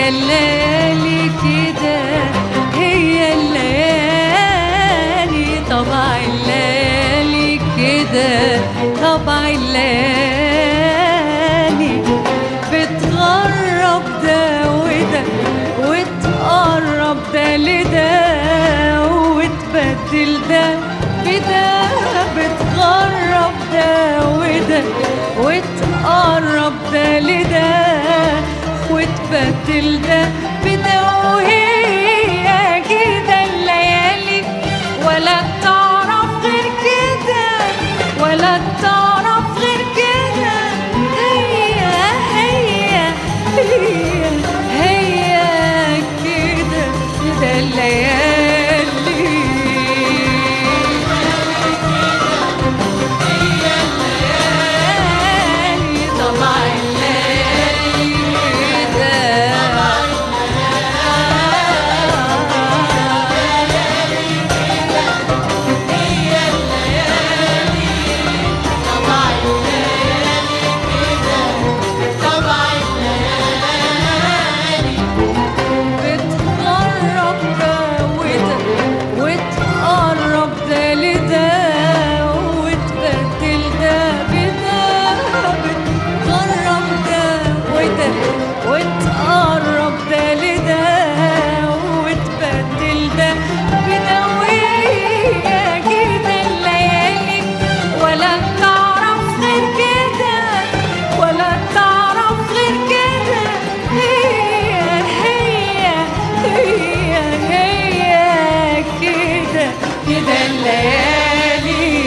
هي الليالي كده هي الليالي طبع الليالي كده طبع الليالي بتغرب ده وده وتقرب ده لده وتبدل ده بده بتغرب ده وده وتقرب ده لده وتبدل ده بده وهي كده الليالي ولا تعرف غير كده ولا تعرف غير كده هي هي هي هي كده كده الليالي الليالي طبع الليالي كده بتقرب ده وده وتقرب ده لده وتبدل ده بده بتقرب ده وده وتقرب ده لده وتبدل ده بده وهي كده الليالي ولا تعرف غير كده ولا تعرف غير كده هي هي هي هي كده كده الليالي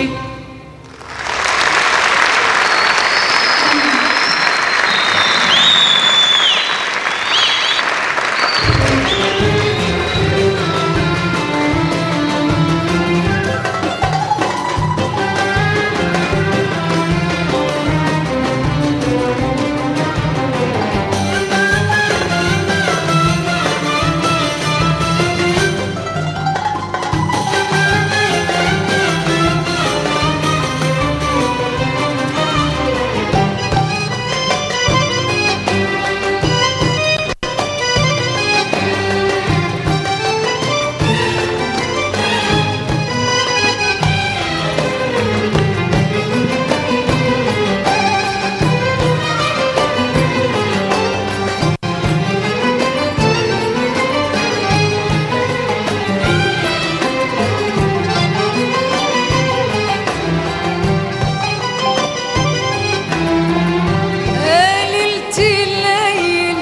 ليلة الليل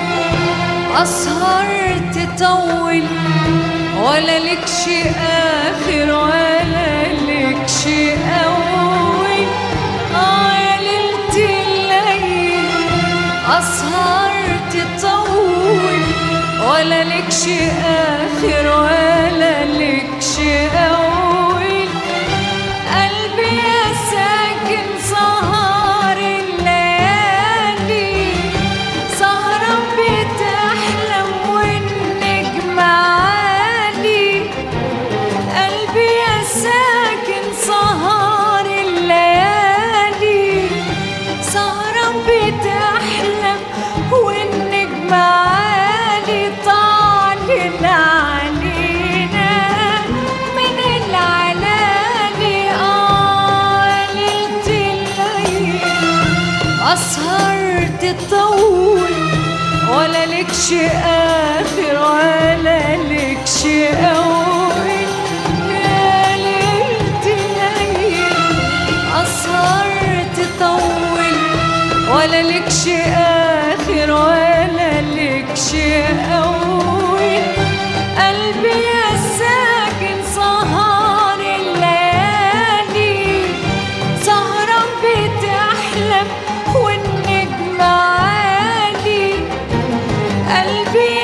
أسهر تطول ولا لكش آخر ولا لكش أول آه يا ليلة الليل أسهر تطول ولا لكش آخر ولا لكش أول قلبي يا ساكن سهر الليالي سهرة بتحلم والنجم عالي قلبي يا ساكن سهر الليالي سهرة بتحلم والنجم عالي طالع علينا من العلالي آه ليلة الليل أسهر تطول ولا لكش آخر ولا لكش أول يا ليلة الليل أسهر تطول ولا لكش آخر ولا لكش أول قلبي يا ساكن سهر الليالي سهرة بتحلم والنجم عالي قلبي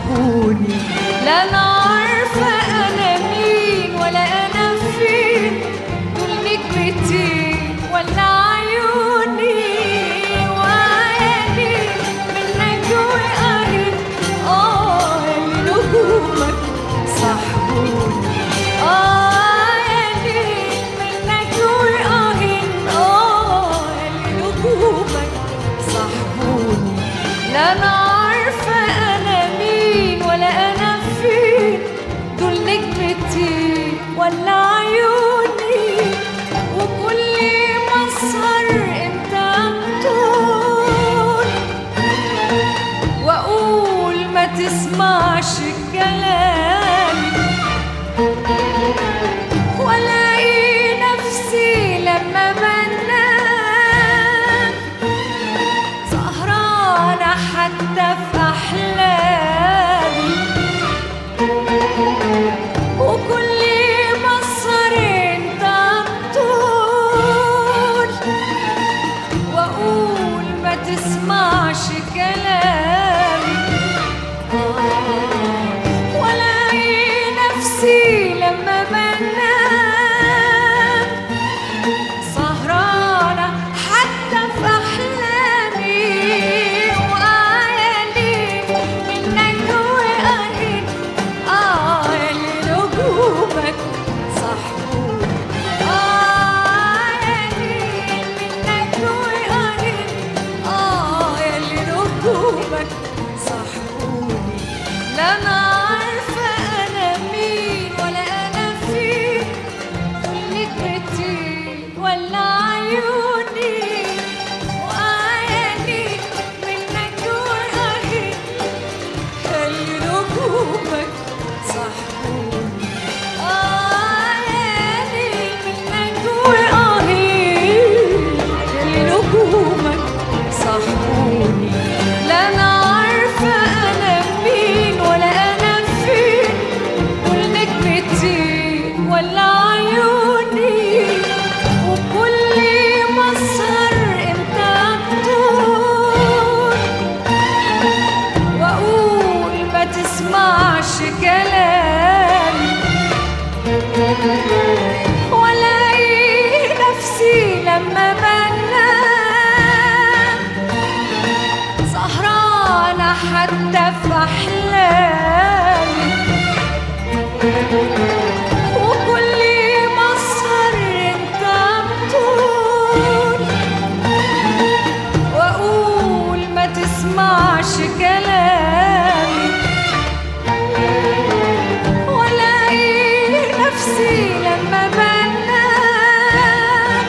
صاحبوني لا انا عارفه انا مين ولا انا فين دول نجمتي ولا عيوني وعيني منك وقريب اه يا نجومك صاحبوني اه يا منك وقريب اه يا نجومك صاحبوني لا انا عارفه انا مين ولا انا فين دول نجمتي ولا عيوني وكل ما اسهر انت بتقول واقول ما تسمعش كلامي والاقي نفسي لما بنام سهرانة حتى في أحلامي وكل ما أسهر أنت بتقول وأقول ما تسمعش كلامي والاقي نفسي لما بنام سهرانة حتى في أحلامي وآيالي منك وقريب آه ياللي نجومك صاحبوني آه ياللي منك وقريب آه ياللي نجومك صاحبوني لا أنا عارفة أنا مين ولا أنا فين نجمتي ولا عيوني وعيني منك وقريب خلي نجومك صاحبوني عيني منك وقريب خلي نجومك صاحبوني لا انا عارفه انا مين ولا انا فين ونجمتي ولا عيوني وكل ما اسهر انت بتقول واقول ما تسمعش كلامي والاقي نفسي لما بنام سهرانة حتى في أحلامي وكل ما أسهر أنت بتقول وأقول ما تسمعش كلامي والاقي نفسي لما بنام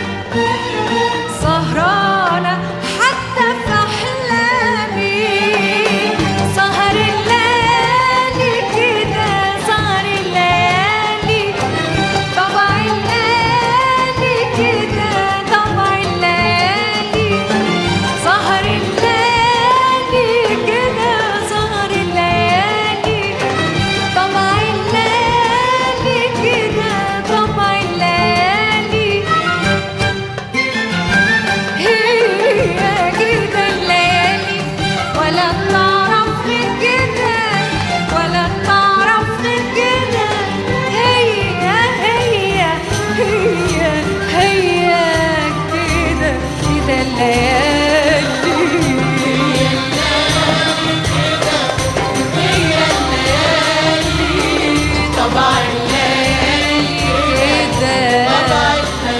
سهرانة حتى في أحلامي سهر الليالي كده سهر الليالي طبع الليالي كده طبع الليالي سهر الليالي كده سهر الليالي طبع الليالي كده طبع الليالي هي كده الليالي ولا تعرف غير كده ولا تعرف غير كده هي هي هي هي كده كده الليالي هي الليالي طبع الليالي كده طبع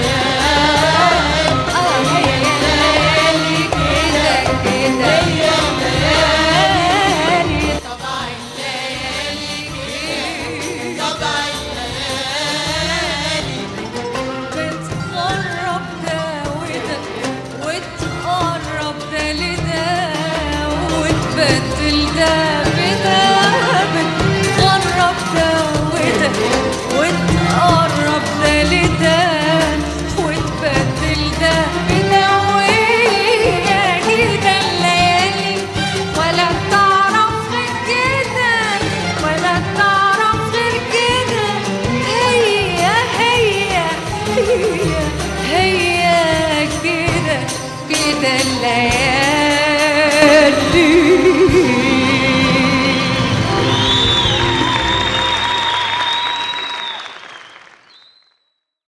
آه هي الليالي كده كده هي الليالي طبع الليالي طبع بتقرب ده وده وتقرب ده لده وتبدل ده بده بتقرب ده وده وتقرب ده لده وتبدل ده بده وهي كده الليالي ولا تعرف غير كده ولا تعرف غير كده هي هي هي هي كده كده الليالي